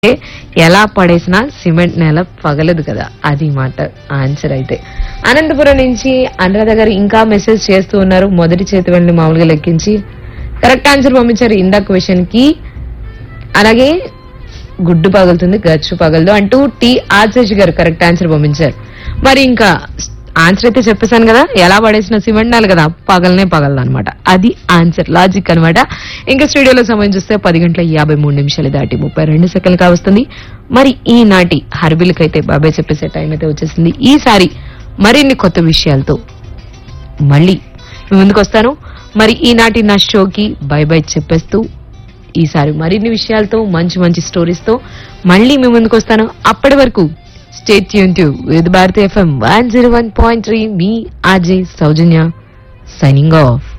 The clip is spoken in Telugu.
ఎలా పడేసినా సిమెంట్ నేల పగలదు కదా అది మాట ఆన్సర్ అయితే అనంతపురం నుంచి అనురాధ గారు ఇంకా మెసేజ్ చేస్తూ ఉన్నారు మొదటి చేతి వెళ్ళి మామూలుగా లెక్కించి కరెక్ట్ ఆన్సర్ పంపించారు ఇందాక క్వశ్చన్ కి అలాగే గుడ్డు పగులుతుంది గచ్చు పగలదు అంటూ టి ఆశేష్ గారు కరెక్ట్ ఆన్సర్ పంపించారు మరి ఇంకా ఆన్సర్ అయితే చెప్పేశాను కదా ఎలా పడేసిన సిమెంట్ నేల కదా పగలనే పగలదు అనమాట అది ఆన్సర్ లాజిక్ అన్నమాట ఇంకా స్టూడియోలో సమయం చూస్తే పది గంటల యాభై మూడు నిమిషాలు దాటి ముప్పై రెండు సెకండ్లు కావస్తుంది మరి ఈనాటి హర్బిల్కైతే బాబాయ్ చెప్పేసే టైం అయితే వచ్చేసింది ఈసారి మరిన్ని కొత్త విషయాలతో మళ్ళీ మీ ముందుకు వస్తాను మరి ఈనాటి నా షోకి బై బై చెప్పేస్తూ ఈసారి మరిన్ని విషయాలతో మంచి మంచి స్టోరీస్ తో మళ్ళీ మీ ముందుకు వస్తాను అప్పటి వరకు stay tuned to with Bharati FM one zero one point three మీ ఆజే సౌజన్య సైనింగ్ ఆఫ్